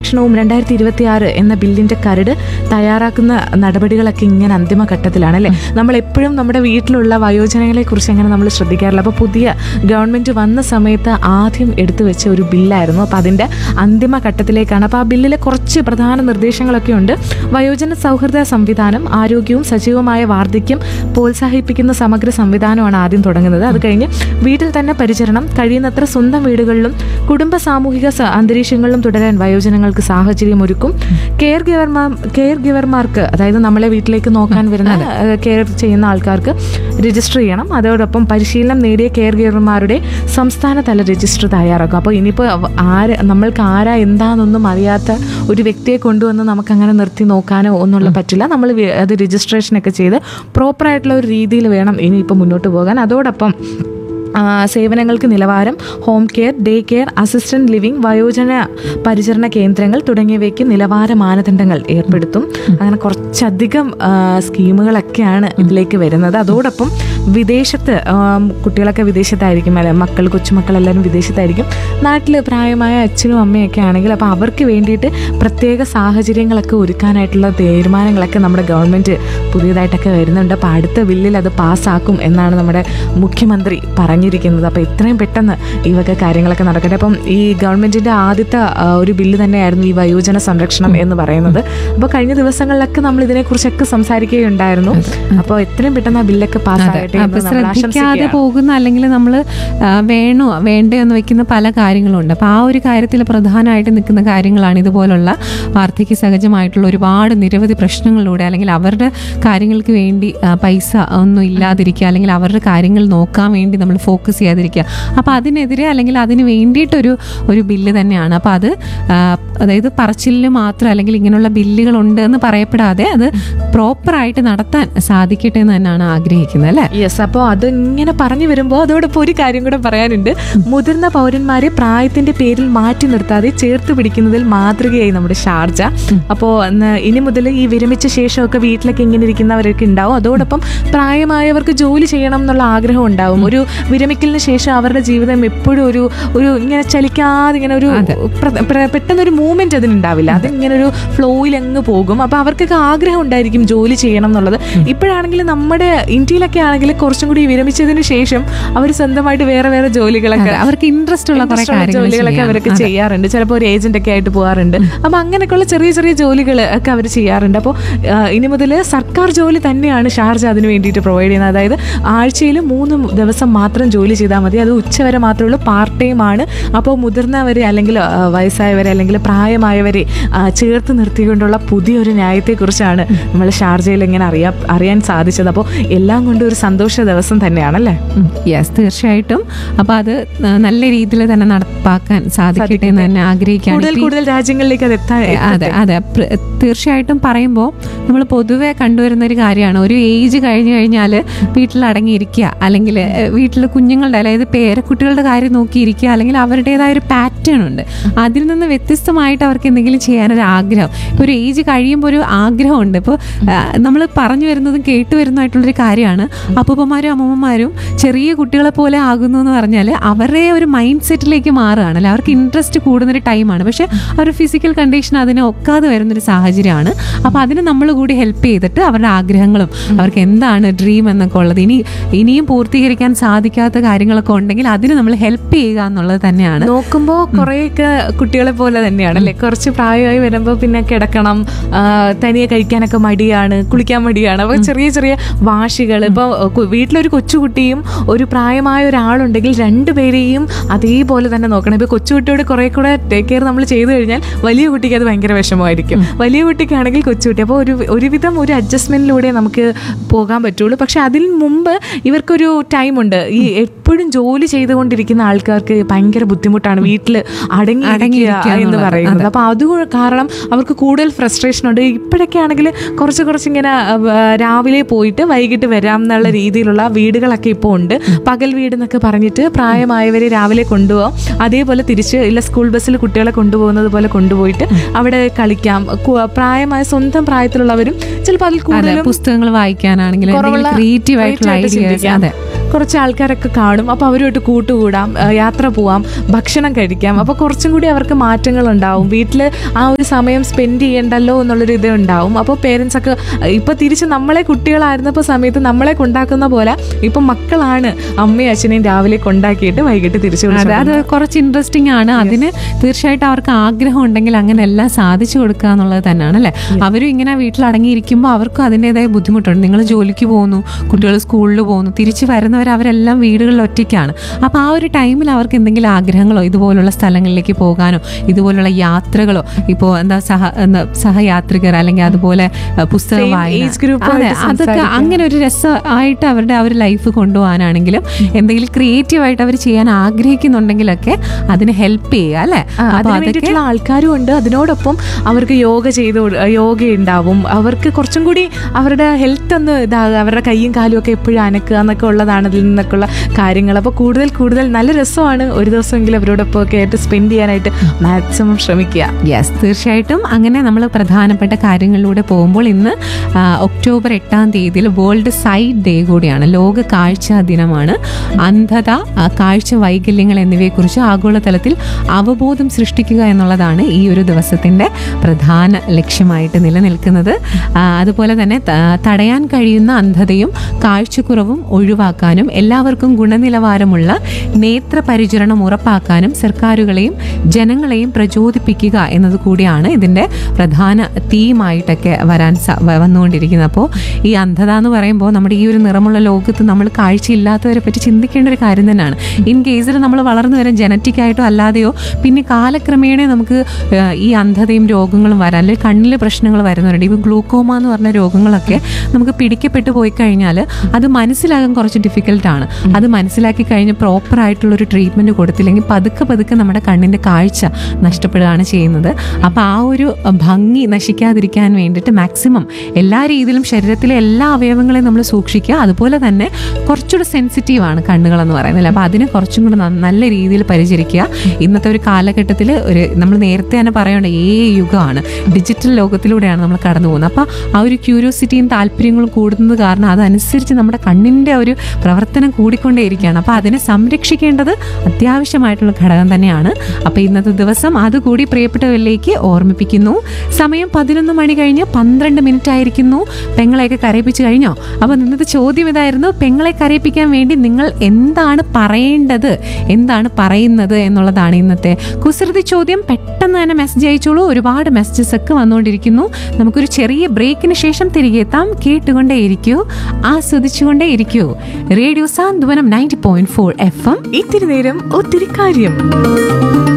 സംരക്ഷണവും രണ്ടായിരത്തി ഇരുപത്തി ആറ് എന്ന ബില്ലിന്റെ കരട് തയ്യാറാക്കുന്ന നടപടികളൊക്കെ ഇങ്ങനെ അന്തിമഘട്ടത്തിലാണ് അല്ലേ നമ്മൾ എപ്പോഴും നമ്മുടെ വീട്ടിലുള്ള വയോജനങ്ങളെ കുറിച്ച് അങ്ങനെ നമ്മൾ ശ്രദ്ധിക്കാറില്ല അപ്പോൾ പുതിയ ഗവൺമെന്റ് വന്ന സമയത്ത് ആദ്യം എടുത്തു വെച്ച ഒരു ബില്ലായിരുന്നു അപ്പോൾ അതിന്റെ അന്തിമ ഘട്ടത്തിലേക്കാണ് അപ്പോൾ ആ ബില്ലിലെ കുറച്ച് പ്രധാന നിർദ്ദേശങ്ങളൊക്കെ ഉണ്ട് വയോജന സൗഹൃദ സംവിധാനം ആരോഗ്യവും സജീവമായ വാർദ്ധക്യം പ്രോത്സാഹിപ്പിക്കുന്ന സമഗ്ര സംവിധാനമാണ് ആദ്യം തുടങ്ങുന്നത് അത് കഴിഞ്ഞ് വീട്ടിൽ തന്നെ പരിചരണം കഴിയുന്നത്ര സ്വന്തം വീടുകളിലും കുടുംബ സാമൂഹിക സ- അന്തരീക്ഷങ്ങളിലും തുടരാൻ വയോജനങ്ങൾക്ക് സാഹചര്യം ഒരുക്കും കെയർ ഗിവർമാർ കെയർ ഗിവർമാർക്ക് അതായത് നമ്മളെ വീട്ടിലേക്ക് നോക്കാൻ വരുന്ന ഏഹ്, കെയർ ചെയ്യുന്ന ആൾക്കാർക്ക് രജിസ്റ്റർ ചെയ്യണം അതോടൊപ്പം പരിശീലനം നേടിയ കെയർ ഗിവർമാരുടെ സംസ്ഥാന തല രജിസ്റ്റർ തയ്യാറാക്കും അപ്പോൾ ഇനിയിപ്പോൾ ആര് നമ്മൾക്ക് ആരാ എന്താണെന്നൊന്നും അറിയാത്ത ഒരു വ്യക്തിയെ കൊണ്ടുവന്ന് നമുക്ക് അങ്ങനെ നിർത്തി നോക്കാനോ ഒന്നുള്ള പറ്റില്ല നമ്മൾ വി- അത് രജിസ്ട്രേഷനൊക്കെ ചെയ്ത് പ്രോപ്പറായിട്ടുള്ള ഒരു രീതിയിൽ വേണം ഇനിയിപ്പോൾ മുന്നോട്ട് പോകാൻ അതോടൊപ്പം ആ, സേവനങ്ങൾക്ക് നിലവാരം home care day care assistant living വയോജന പരിചരണ കേന്ദ്രങ്ങൾ തുടങ്ങിയവയ്ക്ക് നിലവാര മാനദണ്ഡങ്ങൾ ഏർപ്പെടുത്തും അങ്ങനെ കുറച്ചധികം ആ, സ്കീമുകളൊക്കെയാണ് ഇതിലേക്ക് വരുന്നത് അതോടൊപ്പം വിദേശത്ത് ആം, കുട്ടികളൊക്കെ വിദേശത്തായിരിക്കും അല്ലെ മക്കൾ കൊച്ചുമക്കളെല്ലാവരും വിദേശത്തായിരിക്കും നാട്ടിൽ പ്രായമായ അച്ഛനും അമ്മയൊക്കെ ആണെങ്കിൽ അപ്പോൾ അവർക്ക് വേണ്ടിയിട്ട് പ്രത്യേക സാഹചര്യങ്ങളൊക്കെ ഒരുക്കാനായിട്ടുള്ള തീരുമാനങ്ങളൊക്കെ നമ്മുടെ ഗവൺമെൻറ് പുതിയതായിട്ടൊക്കെ വരുന്നുണ്ട് അപ്പോൾ അടുത്ത ബില്ലിൽ അത് പാസ്സാക്കും എന്നാണ് നമ്മുടെ മുഖ്യമന്ത്രി പറഞ്ഞിരിക്കുന്നത് അപ്പോൾ ഇത്രയും പെട്ടെന്ന് ഈ വക കാര്യങ്ങളൊക്കെ നടക്കട്ടെ അപ്പം ഈ ഗവൺമെൻറ്റിൻ്റെ ആദ്യത്തെ ആ, ഒരു ബില്ല് തന്നെയായിരുന്നു ഈ വയോജന സംരക്ഷണം എന്ന് പറയുന്നത് അപ്പോൾ കഴിഞ്ഞ ദിവസങ്ങളിലൊക്കെ നമ്മൾ ഇതിനെക്കുറിച്ചൊക്കെ സംസാരിക്കുകയുണ്ടായിരുന്നു അപ്പോൾ എത്രയും പെട്ടെന്ന് ആ ബില്ലൊക്കെ പാസ്സാകട്ടെ അപ്പൊ എന്ന് നമ്മൾ ശ്രദ്ധിക്കാതെ ആശംസിക്കുകയാണ് പോകുന്ന അല്ലെങ്കിൽ നമ്മൾ വേണോ വേണ്ടോ എന്ന് വെക്കുന്ന പല കാര്യങ്ങളുണ്ട് അപ്പോൾ ആ ഒരു കാര്യത്തിൽ പ്രധാനമായിട്ട് നിൽക്കുന്ന കാര്യങ്ങളാണ് ഇതുപോലുള്ള വാർദ്ധക്യ സഹജമായിട്ടുള്ള ഒരുപാട് നിരവധി പ്രശ്നങ്ങളിലൂടെ അല്ലെങ്കിൽ അവരുടെ കാര്യങ്ങൾക്ക് വേണ്ടി ആ, പൈസ ഒന്നും ഇല്ലാതിരിക്കുക അല്ലെങ്കിൽ അവരുടെ കാര്യങ്ങൾ നോക്കാൻ വേണ്ടി നമ്മൾ ഫോക്കസ് ചെയ്യാതിരിക്കുക അപ്പോൾ അതിനെതിരെ അല്ലെങ്കിൽ അതിന് വേണ്ടിയിട്ടൊരു ഒരു ബില്ല് തന്നെയാണ് അപ്പോൾ അത് ആ, അതായത് പറച്ചിലിന് മാത്രം അല്ലെങ്കിൽ ഇങ്ങനെയുള്ള ബില്ലുകളുണ്ട് എന്ന് പറയപ്പെടാതെ അത് പ്രോപ്പറായിട്ട് നടത്താൻ സാധിക്കട്ടെ എന്ന് തന്നെയാണ് ആഗ്രഹിക്കുന്നത് അല്ലേ യെസ് അപ്പോൾ അത് ഇങ്ങനെ പറഞ്ഞു വരുമ്പോൾ അതോടൊപ്പം ഒരു കാര്യം കൂടെ പറയാനുണ്ട് മുതിർന്ന പൗരന്മാരെ പ്രായത്തിന്റെ പേരിൽ മാറ്റി നിർത്താതെ ചേർത്ത് പിടിക്കുന്നതിൽ മാതൃകയായി നമ്മുടെ ഷാർജ അപ്പോൾ ഇനി മുതൽ ഈ വിരമിച്ച ശേഷമൊക്കെ വീട്ടിലൊക്കെ ഇങ്ങനെ ഇരിക്കുന്നവരൊക്കെ ഉണ്ടാവും അതോടൊപ്പം പ്രായമായവർക്ക് ജോലി ചെയ്യണം എന്നുള്ള ആഗ്രഹം ഉണ്ടാവും ഒരു വിരമിക്കലിന് ശേഷം അവരുടെ ജീവിതം എപ്പോഴും ഒരു ഒരു ഇങ്ങനെ ചലിക്കാതെ ഇങ്ങനെ ഒരു പ്ര- പ്ര- പെട്ടെന്നൊരു മൂവ്മെന്റ് അതിനുണ്ടാവില്ല അതിങ്ങനെ ഒരു ഫ്ലോയിൽ അങ്ങ് പോകും അപ്പോൾ അവർക്കൊക്കെ ആഗ്രഹം ഉണ്ടായിരിക്കും ജോലി ചെയ്യണം എന്നുള്ളത് ഇപ്പോഴാണെങ്കിൽ നമ്മുടെ ഇന്ത്യയിലൊക്കെ ആണെങ്കിൽ കുറച്ചും കൂടി വിരമിച്ചതിന് ശേഷം അവർ സ്വന്തമായിട്ട് വേറെ വേറെ ജോലികളൊക്കെ അതെ, അവർക്ക് ഇൻട്രസ്റ്റ് ഉള്ള കുറെ interest ഉള്ള കാര്യങ്ങൾ ജോലികളൊക്കെ ചെയ്യാം. അവരൊക്കെ അതെ. ചെയ്യാറുണ്ട് ചിലപ്പോൾ ഒരു ഏജന്റ് ഒക്കെ ആയിട്ട് പോകാറുണ്ട് അപ്പൊ അങ്ങനെയൊക്കെയുള്ള ചെറിയ ചെറിയ ജോലികൾ ഒക്കെ അവർ ചെയ്യാറുണ്ട് അപ്പോൾ ഇനി മുതൽ സർക്കാർ ജോലി തന്നെയാണ് ഷാർജ അതിന് വേണ്ടിയിട്ട് പ്രൊവൈഡ് ചെയ്യുന്നത് അതായത് ആഴ്ചയിൽ മൂന്ന് ദിവസം മാത്രം ജോലി ചെയ്താൽ മതി അത് ഉച്ചവരെ മാത്രമേ ഉള്ളൂ പാർട്ട് ടൈം ആണ് അപ്പോൾ മുതിർന്നവരെ അല്ലെങ്കിൽ ആ, വയസ്സായവരെ അല്ലെങ്കിൽ പ്രായമായവരെ ആ, ചേർത്ത് നിർത്തിക്കൊണ്ടുള്ള പുതിയൊരു ന്യായത്തെക്കുറിച്ചാണ് നമ്മൾ ഷാർജയിൽ ഇങ്ങനെ അറിയാൻ അറിയാൻ സാധിച്ചത് അപ്പോൾ എല്ലാം കൊണ്ടും ഒരു സന്തോഷ ദിവസം തന്നെയാണല്ലേ യെസ് തീർച്ചയായിട്ടും അപ്പൊ അത് ന- നല്ല രീതിയിൽ തന്നെ നടപ്പാക്കാൻ സാധിക്കട്ടെ എന്ന് തന്നെ ആഗ്രഹിക്കുകയാണ് കൂടുതൽ ഇപ്പൊ ഈ- കൂടുതൽ രാജ്യങ്ങളിലേക്ക് അത് എത്താൻ അതെ അതെ പ്ര- തീർച്ചയായിട്ടും പറയുമ്പോൾ നമ്മൾ പൊതുവെ കണ്ടുവരുന്ന ഒരു കാര്യമാണ് ഒരു ഏജ് കഴിഞ്ഞു കഴിഞ്ഞാൽ വീട്ടിൽ അടങ്ങിയിരിക്കുക അല്ലെങ്കിൽ വീട്ടിൽ കുഞ്ഞുങ്ങളുടെ അതായത് പേരക്കുട്ടികളുടെ കാര്യം നോക്കിയിരിക്കുക അല്ലെങ്കിൽ അവരുടേതായ ഒരു പാറ്റേൺ ഉണ്ട് അതിൽ നിന്ന് വ്യത്യസ്തമായിട്ട് അവർക്ക് എന്തെങ്കിലും ചെയ്യാനൊരു ആഗ്രഹം ഇപ്പോൾ ഒരു ഏജ് കഴിയുമ്പോൾ ഒരു ആഗ്രഹമുണ്ട് ഇപ്പോൾ നമ്മൾ പറഞ്ഞു വരുന്നതും കേട്ടു വരുന്നതായിട്ടുള്ളൊരു കാര്യമാണ് അപ്പൂപ്പന്മാരും അമ്മൂമ്മമാരും ചെറിയ കുട്ടികളെ പോലെ ആകുന്നു എന്ന് പറഞ്ഞാൽ അവരുടെ ഒരു മൈൻഡ് സെറ്റിലേക്ക് മാറുകയാണ് അല്ലെ അവർക്ക് ഇൻട്രസ്റ്റ് കൂടുന്നൊരു ടൈമാണ് പക്ഷെ അവർ ഫിസിക്കൽ കണ്ടീഷൻ അതിനെ ഒക്കാതെ വരുന്നൊരു സാഹചര്യമാണ് അപ്പോൾ അതിന് നമ്മൾ കൂടി ഹെൽപ്പ് ചെയ്തിട്ട് അവരുടെ ആഗ്രഹങ്ങളും അവർക്ക് എന്താണ് ഡ്രീം എന്നൊക്കെ ഉള്ളത് ഇനി ഇനിയും പൂർത്തീകരിക്കാൻ സാധിക്കാത്ത കാര്യങ്ങളൊക്കെ ഉണ്ടെങ്കിൽ അതിന് നമ്മൾ ഹെൽപ്പ് ചെയ്യുക എന്നുള്ളത് തന്നെയാണ് നോക്കുമ്പോ കുറെയൊക്കെ കുട്ടികളെ പോലെ തന്നെയാണ് അല്ലെ കുറച്ച് പ്രായമായി വരുമ്പോൾ പിന്നെ കിടക്കണം ആ, തനിയെ കഴിക്കാനൊക്കെ മടിയാണ് കുളിക്കാൻ മടിയാണ് അപ്പൊ ചെറിയ ചെറിയ വാശികൾ ഇപ്പൊ കു- വീട്ടിലൊരു കൊച്ചുകുട്ടിയും ഒരു പ്രായമായ ഒരാളുണ്ടെങ്കിൽ രണ്ടുപേരെയും അതേപോലെ തന്നെ നോക്കണം ഇപ്പൊ കൊച്ചുകുട്ടിയോട് കുറെ കൂടെ ടേക്ക് കെയർ നമ്മൾ ചെയ്തു കഴിഞ്ഞാൽ വലിയ കുട്ടിക്ക് അത് ഭയങ്കര വിഷമമായിരിക്കും വലിയ കുട്ടിക്കാണെങ്കിൽ കൊച്ചുകുട്ടി അപ്പോൾ ഒരു ഒരുവിധം ഒരു അഡ്ജസ്റ്റ്മെന്റിലൂടെ നമുക്ക് പോകാൻ പറ്റുള്ളൂ പക്ഷെ അതിന് മുമ്പ് ഇവർക്കൊരു ടൈമുണ്ട് ഈ എപ്പോഴും ജോലി ചെയ്തുകൊണ്ടിരിക്കുന്ന ആൾക്കാർക്ക് ഭയങ്കര ബുദ്ധിമുട്ടാണ് വീട്ടിൽ അടങ്ങി അടങ്ങിയിരിക്കുക എന്ന് എന്നുള്ളത്. പറയുന്നത് അപ്പൊ അത് കാരണം അവർക്ക് കൂടുതൽ ഫ്രസ്ട്രേഷൻ ഉണ്ട് ഇപ്പോഴൊക്കെ ആണെങ്കിൽ അല്ലെങ്കിൽ കുറച്ച് കുറച്ച് ഇങ്ങനെ ആ, രാവിലെ പോയിട്ട് വൈകിട്ട് വരാം എന്നുള്ള രീതിയിലുള്ള വീടുകളൊക്കെ ഇപ്പോൾ ഉണ്ട് പകൽ വീട് എന്നൊക്കെ പറഞ്ഞിട്ട് പ്രായമായവരെ രാവിലെ കൊണ്ടുപോകാം അതേപോലെ തിരിച്ച് ഇല്ല സ്കൂൾ ബസ്സിൽ കുട്ടികളെ കൊണ്ടുപോകുന്നത് പോലെ കൊണ്ടുപോയിട്ട് അവിടെ കളിക്കാം കു- പ്രായമായ സ്വന്തം പ്രായത്തിലുള്ളവരും ചിലപ്പോൾ അതിൽ അതെ കൂടുതലും പുസ്തകങ്ങൾ വായിക്കാനാണെങ്കിലും കുറവുള്ള ക്രിയേറ്റീവ് ആയിട്ടുള്ള creative ആയിട്ട് ഐഡിയാസ് ചിന്തിക്കാം. അതെ കുറച്ച് ആൾക്കാരൊക്കെ കാണും അപ്പോൾ അവരുമായിട്ട് കൂട്ടുകൂടാം ആ, യാത്ര പോവാം ഭക്ഷണം കഴിക്കാം അപ്പോൾ കുറച്ചും കൂടി അവർക്ക് മാറ്റങ്ങൾ ഉണ്ടാവും വീട്ടിൽ ആ ഒരു സമയം സ്പെൻഡ് ചെയ്യണ്ടല്ലോ എന്നുള്ളൊരു ഇത് ഉണ്ടാവും അപ്പോൾ പേരൻസ് ഒക്കെ ഇപ്പൊ തിരിച്ച് നമ്മളെ കുട്ടികളായിരുന്നപ്പോൾ സമയത്ത് നമ്മളെ കൊണ്ടാക്കുന്ന പോലെ ഇപ്പൊ മക്കളാണ് അമ്മയും അച്ഛനെയും രാവിലെ കൊണ്ടാക്കിയിട്ട് വൈകിട്ട് തിരിച്ചു അതെ അത് കുറച്ച് ഇൻട്രസ്റ്റിംഗ് ആണ് അതിന് തീർച്ചയായിട്ടും അവർക്ക് ആഗ്രഹം ഉണ്ടെങ്കിൽ അങ്ങനെ എല്ലാം സാധിച്ചു കൊടുക്കുക എന്നുള്ളത് തന്നെയാണ് അല്ലേ അവരും ഇങ്ങനെ വീട്ടിൽ അടങ്ങിയിരിക്കുമ്പോൾ അവർക്കും അതിൻ്റെതായ ബുദ്ധിമുട്ടുണ്ട് നിങ്ങൾ ജോലിക്ക് പോകുന്നു കുട്ടികൾ സ്കൂളിൽ പോകുന്നു തിരിച്ച് വരുന്നവർ അവരെല്ലാം വീടുകളിൽ ഒറ്റയ്ക്കാണ് അപ്പോൾ ആ ഒരു ടൈമിൽ അവർക്ക് എന്തെങ്കിലും ആഗ്രഹങ്ങളോ ഇതുപോലുള്ള സ്ഥലങ്ങളിലേക്ക് പോകാനോ ഇതുപോലുള്ള യാത്രകളോ ഇപ്പോൾ എന്താ സഹ എന്താ സഹയാത്രികർ അല്ലെങ്കിൽ അതുപോലെ അഹ്, പുസ്തക Same വായന age group അതെ ആയിട്ട് അതൊക്കെ സംസാരിക്കാം. അങ്ങനെ ഒരു രസമായിട്ട് അവരുടെ ആ ഒരു ലൈഫ് കൊണ്ടുപോകാനാണെങ്കിലും എന്തെങ്കിലും ക്രിയേറ്റീവ് ആയിട്ട് അവർ ചെയ്യാൻ ആഗ്രഹിക്കുന്നുണ്ടെങ്കിലൊക്കെ അതിന് ഹെൽപ്പ് ചെയ്യുക അല്ലേ ആ, അപ്പൊ അതിന് അതൊക്കെ വേണ്ടിയിട്ടുള്ള ആൾക്കാരും ഉണ്ട് അതിനോടൊപ്പം അവർക്ക് യോഗ ചെയ്ത് കൊടു- യോഗ ഉണ്ടാവും അവർക്ക് കുറച്ചും കൂടി അവരുടെ ഹെൽത്ത് ഒന്ന് ഇതാകുക അവരുടെ കൈയും കാലും ഒക്കെ എപ്പോഴും അനക്കുക എന്നൊക്കെ ഉള്ളതാണ് അതിൽ നിന്നൊക്കെയുള്ള കാര്യങ്ങൾ അപ്പോൾ കൂടുതൽ കൂടുതൽ നല്ല രസമാണ് ഒരു ദിവസമെങ്കിലും അവരോടൊപ്പം ഒക്കെ ആയിട്ട് സ്പെൻഡ് ചെയ്യാനായിട്ട് മാക്സിമം ശ്രമിക്കുക യെസ് തീർച്ചയായിട്ടും അങ്ങനെ നമ്മൾ പ്രധാനപ്പെട്ട കാര്യങ്ങളിലൂടെ പോകുമ്പോൾ ഇന്ന് ആ, ഒക്ടോബർ എട്ടാം തീയതിയിൽ വേൾഡ് സൈറ്റ് ഡേ കൂടിയാണ് ലോക കാഴ്ച ദിനമാണ് അന്ധത ആ, കാഴ്ച വൈകല്യങ്ങൾ എന്നിവയെക്കുറിച്ച് ആഗോളതലത്തിൽ അവബോധം സൃഷ്ടിക്കുക എന്നുള്ളതാണ് ഈ ഒരു ദിവസത്തിൻ്റെ പ്രധാന ലക്ഷ്യമായിട്ട് നിലനിൽക്കുന്നത് ആ, അതുപോലെ തന്നെ ത- തടയാൻ കഴിയുന്ന അന്ധതയും കാഴ്ചക്കുറവും ഒഴിവാക്കാനും എല്ലാവർക്കും ഗുണനിലവാരമുള്ള നേത്രപരിചരണം ഉറപ്പാക്കാനും സർക്കാരുകളെയും ജനങ്ങളെയും പ്രചോദിപ്പിക്കുക എന്നത് കൂടിയാണ് ഇതിൻ്റെ പ്രധാന തീമായിട്ടൊക്കെ വരാൻ സ- വ- വന്നുകൊണ്ടിരിക്കുന്നത് അപ്പോൾ ഈ അന്ധത എന്ന് പറയുമ്പോൾ നമ്മുടെ ഈ ഒരു നിറമുള്ള ലോകത്ത് നമ്മൾ കാഴ്ചയില്ലാത്തവരെ പറ്റി ചിന്തിക്കേണ്ട ഒരു കാര്യം തന്നെയാണ് ഇൻ കേസിൽ നമ്മൾ വളർന്നു വരാൻ ജനറ്റിക് ആയിട്ടോ അല്ലാതെയോ പിന്നെ കാലക്രമേണ നമുക്ക് ആ, ഈ അന്ധതയും രോഗങ്ങളും വരാൻ അല്ലെങ്കിൽ കണ്ണിൽ പ്രശ്നങ്ങൾ വരുന്നവരുണ്ട് ഇപ്പോൾ ഗ്ലൂക്കോമ എന്ന് പറഞ്ഞ രോഗങ്ങളൊക്കെ നമുക്ക് പിടിക്കപ്പെട്ടു പോയി കഴിഞ്ഞാൽ അത് മനസ്സിലാകാൻ കുറച്ച് ഡിഫിക്കൽട്ടാണ് അത് മനസ്സിലാക്കി കഴിഞ്ഞ് പ്രോപ്പർ ആയിട്ടുള്ള ഒരു ട്രീറ്റ്മെൻറ്റ് കൊടുത്തില്ലെങ്കിൽ പതുക്കെ പതുക്കെ നമ്മുടെ കണ്ണിൻ്റെ കാഴ്ച നഷ്ടപ്പെടുകയാണ് ചെയ്യുന്നത് അപ്പോൾ ആ ഒരു ഭംഗി നശിക്കാതിരിക്കാൻ വേണ്ടിയിട്ട് മാക്സിമം എല്ലാ രീതിയിലും ശരീരത്തിലെ എല്ലാ അവയവങ്ങളെയും നമ്മൾ സൂക്ഷിക്കുക അതുപോലെ തന്നെ കുറച്ചുകൂടി സെൻസിറ്റീവ് ആണ് കണ്ണുകളെന്ന് പറയുന്നത് അപ്പോൾ അതിനെ കുറച്ചും കൂടി ന- നല്ല രീതിയിൽ പരിചരിക്കുക ഇന്നത്തെ ഒരു കാലഘട്ടത്തിൽ ഒരു നമ്മൾ നേരത്തെ തന്നെ പറയേണ്ട ഏ യുഗമാണ് ഡിജിറ്റൽ ലോകത്തിലൂടെയാണ് നമ്മൾ കടന്നു പോകുന്നത് അപ്പോൾ ആ ഒരു ക്യൂരിയോസിറ്റിയും താല്പര്യങ്ങളും കൂടുന്നത് കാരണം അതനുസരിച്ച് നമ്മുടെ കണ്ണിൻ്റെ ഒരു പ്രവർത്തനം കൂടിക്കൊണ്ടേയിരിക്കുകയാണ് അപ്പോൾ അതിനെ സംരക്ഷിക്കേണ്ടത് അത്യാവശ്യമായിട്ടുള്ള ഘടകം തന്നെയാണ് അപ്പോൾ ഇന്നത്തെ ദിവസം അതുകൂടി പ്രിയപ്പെട്ടവരിലേക്ക് ഓർമ്മിപ്പിക്കുന്നു സമയം പതിനൊന്ന് മണി കഴിഞ്ഞ് പന്ത്രണ്ട് മിനിറ്റ് ആയിരിക്കുന്നു പെങ്ങളെയൊക്കെ കരയിപ്പിച്ച് കഴിഞ്ഞോ അപ്പോൾ ഇന്നത്തെ ചോദ്യം ഇതായിരുന്നു പെങ്ങളെ കരയിപ്പിക്കാൻ വേണ്ടി നിങ്ങൾ എന്താണ് പറയേണ്ടത് എന്താണ് പറയുന്നത് എന്നുള്ളതാണ് ഇന്നത്തെ കുസൃതി ചോദ്യം പെട്ടെന്ന് തന്നെ മെസ്സേജ് അയച്ചോളൂ ഒരുപാട് മെസ്സേജസ് ഒക്കെ വന്നുകൊണ്ടിരിക്കുന്നു നമുക്കൊരു ചെറിയ ബ്രേക്കിന് ശേഷം തിരികെ എത്താം കേട്ടുകൊണ്ടേയിരിക്കൂ ആസ്വദിച്ചുകൊണ്ടേ ഇരിക്കൂ radio Santhwanam ninety point four FM എം ഇത്തിരി നേരം ഒത്തിരി കാര്യം